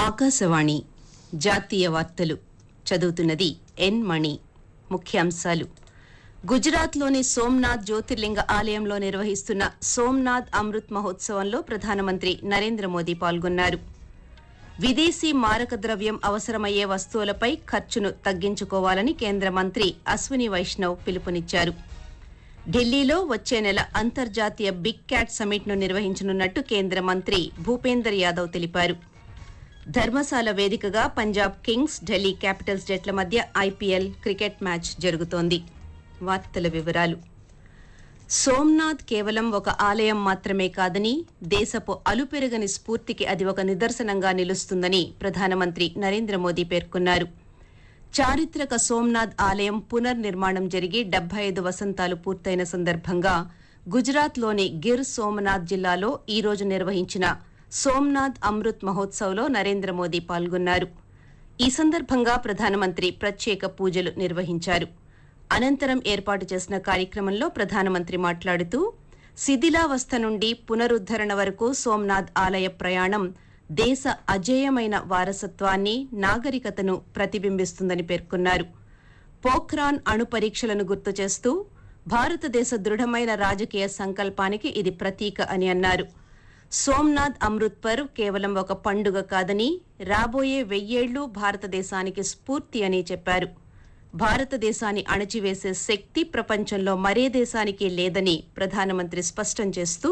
ఆకాశవాణి జాతీయ వార్తలు చదువుతున్నది ఎన్ మణి ముఖ్యాంశాలు గుజరాత్లోని సోమ్నాథ్ జ్యోతిర్లింగ ఆలయంలో నిర్వహిస్తున్న సోమ్నాథ్ అమృత్ మహోత్సవంలో ప్రధానమంత్రి నరేంద్ర మోదీ పాల్గొన్నారు విదేశీ మారక ద్రవ్యం అవసరమయ్యే వస్తువులపై ఖర్చును తగ్గించుకోవాలని కేంద్ర మంత్రి అశ్విని వైష్ణవ్ పిలుపునిచ్చారు ఢిల్లీలో వచ్చే నెల అంతర్జాతీయ బిగ్ క్యాట్ సమిట్ను నిర్వహించనున్నట్టు కేంద్ర మంత్రి భూపేందర్ యాదవ్ తెలిపారు ధర్మశాల వేదికగా పంజాబ్ కింగ్స్ ఢిల్లీ క్యాపిటల్స్ జట్ల మధ్య ఐపీఎల్ క్రికెట్ మ్యాచ్ జరుగుతోంది వార్తల వివరాలు సోమ్నాథ్ కేవలం ఒక ఆలయం మాత్రమే కాదని దేశపు అలుపెరగని స్ఫూర్తికి అది ఒక నిదర్శనంగా నిలుస్తుందని ప్రధానమంత్రి నరేంద్ర మోదీ పేర్కొన్నారు చారిత్రక సోమ్నాథ్ ఆలయం పునర్నిర్మాణం జరిగి డెబ్బై ఐదు వసంతాలు పూర్తయిన సందర్భంగా గుజరాత్లోని గిర్ సోమనాథ్ జిల్లాలో ఈ రోజు నిర్వహించిన సోమ్నాథ్ అమృత్ మహోత్సవ్లో నరేంద్ర మోదీ పాల్గొన్నారు ఈ సందర్భంగా ప్రధానమంత్రి ప్రత్యేక పూజలు నిర్వహించారు అనంతరం ఏర్పాటు చేసిన కార్యక్రమంలో ప్రధానమంత్రి మాట్లాడుతూ శిథిలావస్థ నుండి పునరుద్దరణ వరకు సోమ్నాథ్ ఆలయ ప్రయాణం దేశ అజేయమైన వారసత్వాన్ని నాగరికతను ప్రతిబింబిస్తుందని పేర్కొన్నారు పోఖ్రాన్ అణు పరీక్షలను గుర్తు చేస్తూ భారతదేశ దృఢమైన రాజకీయ సంకల్పానికి ఇది ప్రతీక అని అన్నారు సోమ్నాథ్ అమృత్ పర్వ్ కేవలం ఒక పండుగ కాదని రాబోయే వెయ్యేళ్లు భారతదేశానికి స్ఫూర్తి అని చెప్పారు భారతదేశాన్ని అణచివేసే శక్తి ప్రపంచంలో మరే దేశానికి లేదని ప్రధానమంత్రి స్పష్టం చేస్తూ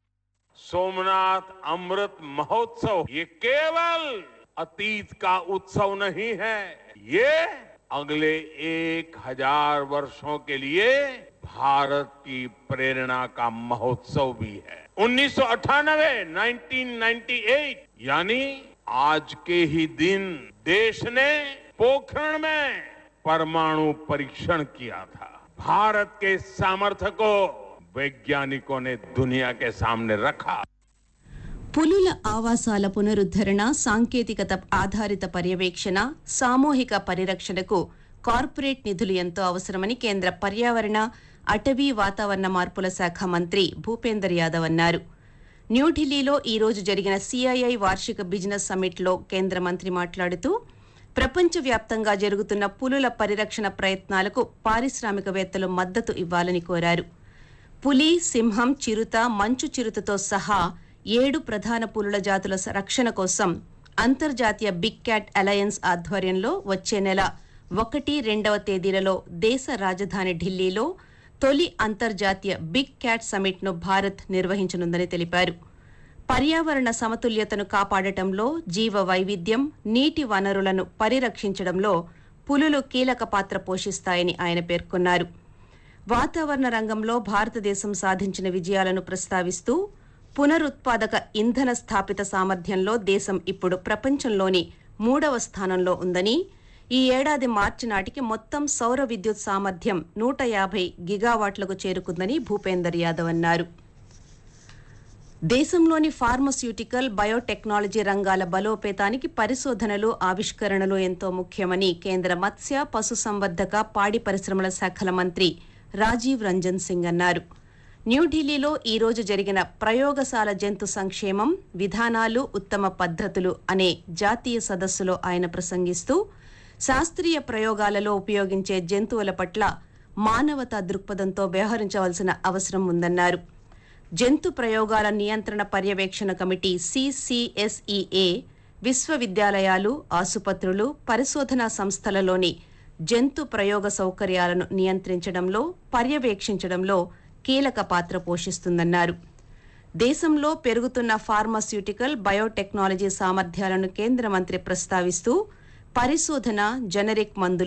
सोमनाथ अमृत महोत्सव ये केवल अतीत का उत्सव नहीं है ये अगले एक हजार वर्षों के लिए भारत की प्रेरणा का महोत्सव भी है 1998 1998 यानी आज के ही दिन देश ने पोखरण में परमाणु परीक्षण किया था भारत के सामर्थ्य को वैज्ञानिकों ने दुनिया के सामने रखा పులుల ఆవాసాల పునరుద్దరణ సాంకేతికత ఆధారిత పర్యవేక్షణ సామూహిక పరిరక్షణకు కార్పొరేట్ నిధులు ఎంతో అవసరమని కేంద్ర పర్యావరణ అటవీ వాతావరణ మార్పుల శాఖ మంత్రి భూపేందర్ యాదవ్ అన్నారు న్యూఢిల్లీలో ఈ రోజు జరిగిన సిఐఐ వార్షిక బిజినెస్ సమ్మిట్లో కేంద్ర మంత్రి మాట్లాడుతూ ప్రపంచవ్యాప్తంగా జరుగుతున్న పులుల పరిరక్షణ ప్రయత్నాలకు పారిశ్రామికవేత్తలు మద్దతు ఇవ్వాలని కోరారు పులి సింహం చిరుత మంచు చిరుతతో సహా ఏడు ప్రధాన పులుల జాతుల స- రక్షణ కోసం అంతర్జాతీయ బిగ్ క్యాట్ అలయన్స్ ఆధ్వర్యంలో వచ్చే నెల ఒకటి రెండవ తేదీలలో దేశ రాజధాని ఢిల్లీలో తొలి అంతర్జాతీయ బిగ్ క్యాట్ సమిట్ను భారత్ నిర్వహించనుందని తెలిపారు పర్యావరణ సమతుల్యతను కాపాడటంలో జీవ వైవిధ్యం నీటి వనరులను పరిరక్షించడంలో పులులు కీలక పాత్ర పోషిస్తాయని ఆయన పేర్కొన్నారు వాతావరణ రంగంలో భారతదేశం సాధించిన విజయాలను ప్రస్తావిస్తూ పునరుత్పాదక ఇంధన స్థాపిత సామర్థ్యంలో దేశం ఇప్పుడు ప్రపంచంలోని మూడవ స్థానంలో ఉందని ఈ ఏడాది మార్చి నాటికి మొత్తం సౌర విద్యుత్ సామర్థ్యం నూట యాభై గిగావాట్లకు చేరుకుందని భూపేందర్ యాదవ్ అన్నారు దేశంలోని ఫార్మస్యూటికల్ బయోటెక్నాలజీ రంగాల బలోపేతానికి పరిశోధనలు ఆవిష్కరణలు ఎంతో ముఖ్యమని కేంద్ర మత్స్య పశుసంవర్ధక పాడి పరిశ్రమల శాఖల మంత్రి రాజీవ్ రంజన్ సింగ్ అన్నారు న్యూఢిల్లీలో ఈ రోజు జరిగిన ప్రయోగశాల జంతు సంక్షేమం విధానాలు ఉత్తమ పద్ధతులు అనే జాతీయ సదస్సులో ఆయన ప్రసంగిస్తూ శాస్త్రీయ ప్రయోగాలలో ఉపయోగించే జంతువుల పట్ల మానవతా దృక్పథంతో వ్యవహరించవలసిన అవసరం ఉందన్నారు జంతు ప్రయోగాల నియంత్రణ పర్యవేక్షణ కమిటీ సిసిఎస్ఈఏ విశ్వవిద్యాలయాలు ఆసుపత్రులు పరిశోధనా సంస్థలలోని జంతు ప్రయోగ సౌకర్యాలను నియంత్రించడంలో పర్యవేక్షించడంలో కీలక పాత్ర పోషిస్తుందన్నారు దేశంలో పెరుగుతున్న ఫార్మాస్యూటికల్ బయోటెక్నాలజీ సామర్థ్యాలను కేంద్ర మంత్రి ప్రస్తావిస్తూ పరిశోధన జనరిక్ మందులు